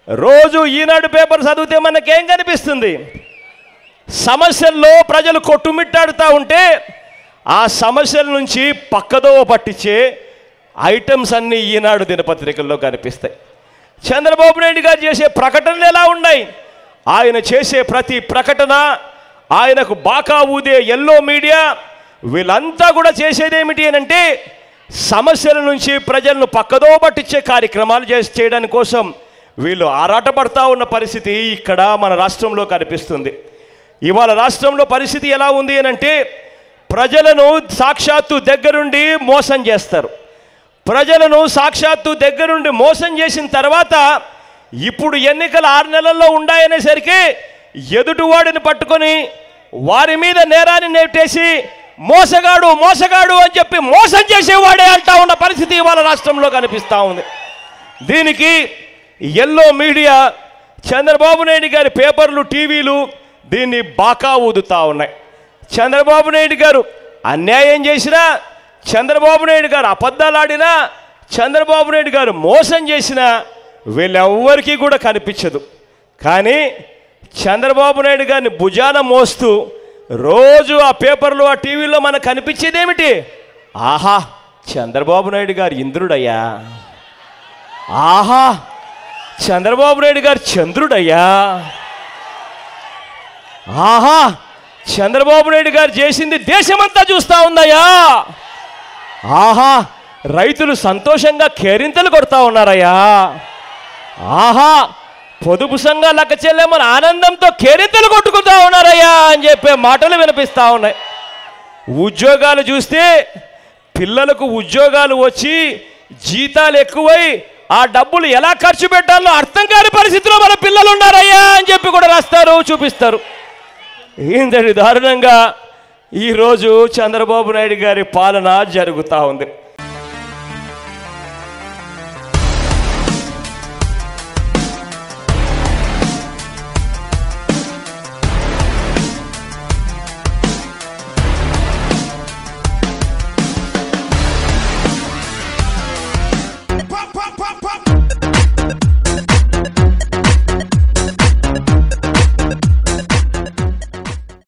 రోజు ఈనాడు పేపర్ చదివితే మనకేం కనిపిస్తుంది సమస్యల్లో ప్రజలు కొట్టుమిట్టాడుతూ ఉంటే ఆ సమస్యల నుంచి పక్కదోవ పట్టించే ఐటమ్స్ అన్నీ ఈనాడు దినపత్రికల్లో కనిపిస్తాయి చంద్రబాబు నాయుడు గారు చేసే ప్రకటనలు ఎలా ఉన్నాయి ఆయన చేసే ప్రతి ప్రకటన ఆయనకు బాకా ఊదే ఎల్లో మీడియా వీళ్ళంతా కూడా చేసేదేమిటి అని అంటే సమస్యల నుంచి ప్రజలను పక్కదో పట్టించే కార్యక్రమాలు చేసి చేయడానికి కోసం వీళ్ళు ఆరాటపడతా ఉన్న పరిస్థితి ఇక్కడ మన రాష్ట్రంలో కనిపిస్తుంది ఇవాళ రాష్ట్రంలో పరిస్థితి ఎలా ఉంది అని అంటే ప్రజలను సాక్షాత్తు దగ్గరుండి మోసం చేస్తారు ప్రజలను సాక్షాత్తు దగ్గరుండి మోసం చేసిన తర్వాత ఇప్పుడు ఎన్నికలు ఆరు నెలల్లో ఉన్నాయనేసరికి ఎదుటివాడిని పట్టుకొని వారి మీద నేరాన్ని నెట్టేసి మోసగాడు మోసగాడు అని చెప్పి మోసం చేసేవాడే అంటా ఉన్న పరిస్థితి ఇవాళ రాష్ట్రంలో కనిపిస్తూ ఉంది దీనికి ఎల్లో మీడియా చంద్రబాబు నాయుడు గారి పేపర్లు టీవీలు దీన్ని బాకా ఊదుతా ఉన్నాయి చంద్రబాబు నాయుడు గారు అన్యాయం చేసినా చంద్రబాబు నాయుడు గారు అబద్ధాలు ఆడినా చంద్రబాబు నాయుడు గారు మోసం చేసినా వీళ్ళెవ్వరికీ కూడా కనిపించదు కానీ చంద్రబాబు నాయుడు గారిని భుజాన మోస్తూ రోజు ఆ పేపర్లు ఆ టీవీలో మనకు కనిపించేదేమిటి ఆహా చంద్రబాబు నాయుడు గారు ఇంద్రుడయ్యా ఆహా చంద్రబాబు నాయుడు గారు చంద్రుడయ్యా ఆహా చంద్రబాబు నాయుడు గారు చేసింది దేశమంతా చూస్తా ఉందయ్యా ఆహా రైతులు సంతోషంగా కేరింతలు కొడతా ఉన్నారయ్యా ఆహా పొదుపు సంఘాల లెక్క చెల్లెమ్మని ఆనందంతో కేరింతలు కొట్టుకుంటా ఉన్నారయ్యా అని చెప్పే మాటలు వినిపిస్తా ఉన్నాయి ఉద్యోగాలు చూస్తే పిల్లలకు ఉద్యోగాలు వచ్చి జీతాలు ఎక్కువై ఆ డబ్బులు ఎలా ఖర్చు పెట్టాలో అర్థం కాని పరిస్థితిలో మన పిల్లలు ఉన్నారయ్యా అని చెప్పి కూడా రాస్తారు చూపిస్తారు ఇంతటి దారుణంగా ఈరోజు చంద్రబాబు నాయుడు గారి పాలన జరుగుతూ ఉంది